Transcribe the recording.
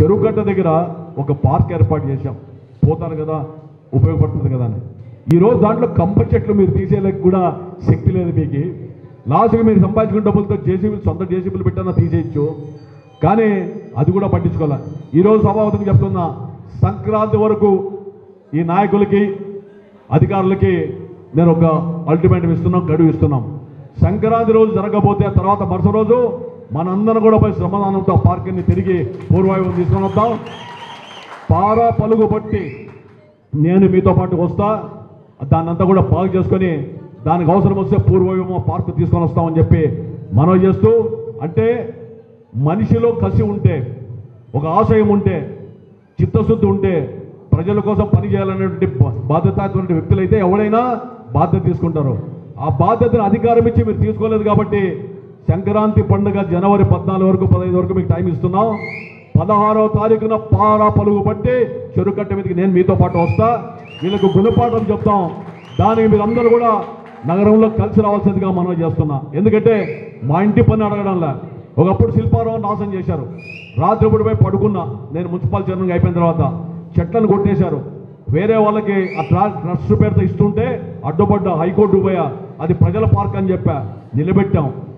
చెరువుగడ్డ దగ్గర ఒక పార్క్ ఏర్పాటు చేశాం పోతారు కదా ఉపయోగపడుతుంది కదా అని ఈరోజు దాంట్లో కంప చెట్లు మీరు తీసేయలేక కూడా శక్తి లేదు మీకు లాస్ట్గా మీరు సంపాదించుకున్న డబ్బులతో జేసీబీలు సొంత జేసీబీలు పెట్టన్నా తీసేయచ్చు కానీ అది కూడా పట్టించుకోవాలి ఈరోజు సభావతికి చెప్తున్నా సంక్రాంతి వరకు ఈ నాయకులకి అధికారులకి నేను ఒక అల్టిమేటం ఇస్తున్నాం గడువు ఇస్తున్నాం సంక్రాంతి రోజు జరగకపోతే ఆ తర్వాత మరుసటి రోజు మనందరం కూడా పోయి శ్రమదానంతో ఆ పార్కింగ్ని తిరిగి పూర్వాయువం తీసుకొని వద్దాం పారా పలుగు పట్టి నేను మీతో పాటు వస్తా దాన్నంతా కూడా బాగు చేసుకొని దానికి అవసరం వస్తే పూర్వవిమ పార్కు తీసుకొని వస్తామని చెప్పి మనవి చేస్తూ అంటే మనిషిలో కసి ఉంటే ఒక ఆశయం ఉంటే చిత్తశుద్ధి ఉంటే ప్రజల కోసం పని చేయాలనేటువంటి బా- బాధ్యతాటువంటి వ్యక్తులైతే ఎవరైనా బాధ్యత తీసుకుంటారు ఆ బాధ్యతను అధికారం ఇచ్చి మీరు తీసుకోలేదు కాబట్టి సంక్రాంతి పండుగ జనవరి పద్నాలుగు వరకు పదహైదు వరకు మీకు టైం ఇస్తున్నాం పదహారవ తారీఖున పారా పలుగు పట్టి చెరుకట్ట మీదకి నేను మీతో పాటు వస్తా వీళ్ళకు గుణపాఠం చెప్తాం దానికి మీరందరూ కూడా నగరంలో కలిసి రావాల్సిందిగా మనం చేస్తున్నా ఎందుకంటే మా ఇంటి పని అడగడంలా ఒకప్పుడు శిల్పారావు నాశనం చేశారు రాత్రిపూట పోయి పడుకున్నా నేను మున్సిపల్ చైర్మన్ అయిపోయిన తర్వాత చెట్లను కొట్టేశారు వేరే వాళ్ళకి ఆ ట్రా ట్రస్ట్ పేరుతో ఇస్తుంటే అడ్డుపడ్డా హైకోర్టు పోయా అది ప్రజల పార్క్ అని చెప్పా నిలబెట్టాం